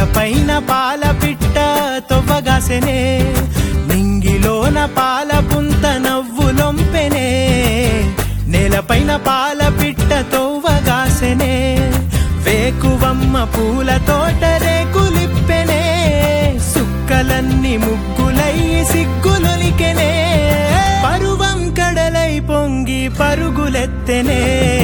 నేలపైన పాల పిట్ట తొవ్వగాసెనే నింగిలోన పాల పుంత నవ్వులొంపెనే నేలపైన పాల పిట్ట తొవ్వగాసెనే వేకువమ్మ పూల తోట రేకులిప్పెనే సుక్కలన్నీ ముగ్గులై సిగ్గులొలికెనే పరువం కడలై పొంగి పరుగులెత్తెనే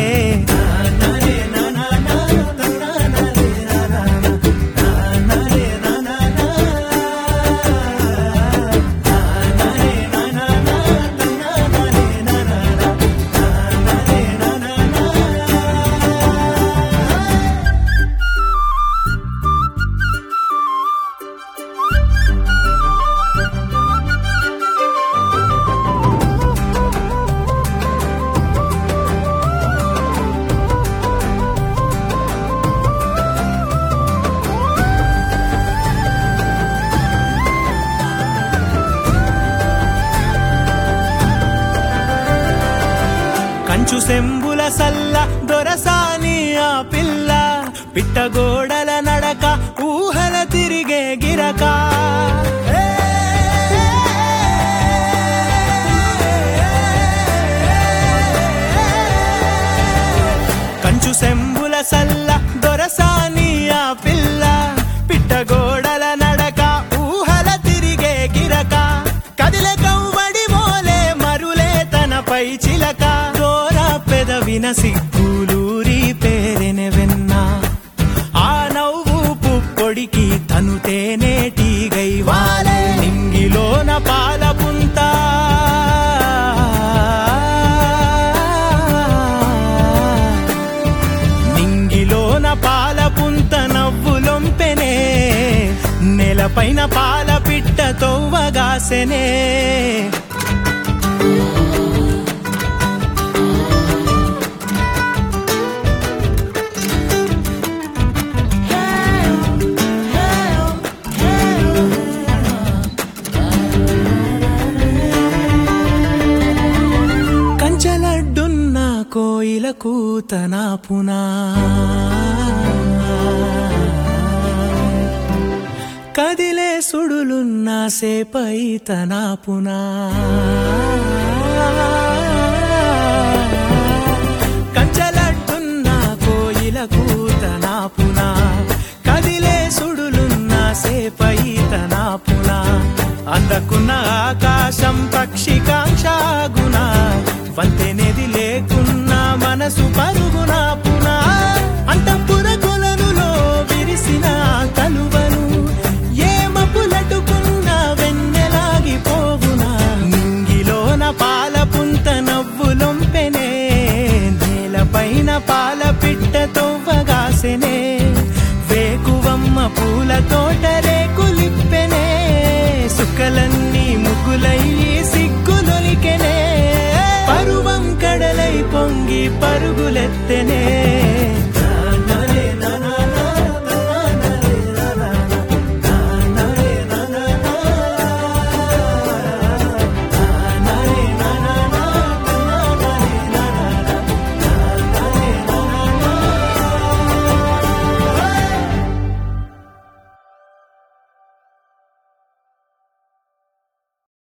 కంచు సెంబుల సల్ల దొరసాని ఆ పిల్ల పిట్టగోడల నడక ఊహల తిరిగే గిరక కంచు సెంబుల సల్ల దొరసాని ఆ పిల్ల పిట్టగోడల నడక ఊహల తిరిగే గిరక కదిలే కవ్వడి మోలే మరులే తనపై చిలక దోర పెదవిన సిగ్గులూరి పేరెనె వెన్న ఆ నవ్వు పుప్పొడికి తను తేనేటిగై వాలే నింగిలోన పాల పుంత నింగిలోన పాల పుంత నవ్వులొంపెనే నెలపైన పాల పిట్ట తొవ్వగాసెనే కంచలడ్డున్న కోయిల కూతన పునా కదిలే సుడులున్న సేపై తన పునా కంచలడ్డున్న కోయిల కూతన పునా కదిలే సుడులున్న సేపై తన పునా అందకున్న ఆకాశం పక్షికాంక్షాగుణ వంతెనెది లేకున్న మనసు పరుగున పునా అంతఃపుర కొలనులో విరిసిన కలువను ఏమ పులటుకున్న వెన్నెలాగిపోవునా నింగిలోన పాల పుంత నవ్వులొంపెనే నేలపైన పాల పిట్ట తొవ్వగాసెనే వేకువమ్మ పూల తోట రేకులిప్పెనే సుక్కలన్నీ ముగ్గులై సిగ్గులొలికెనే పరువం కడలై పొంగి పరుగులెత్తెనే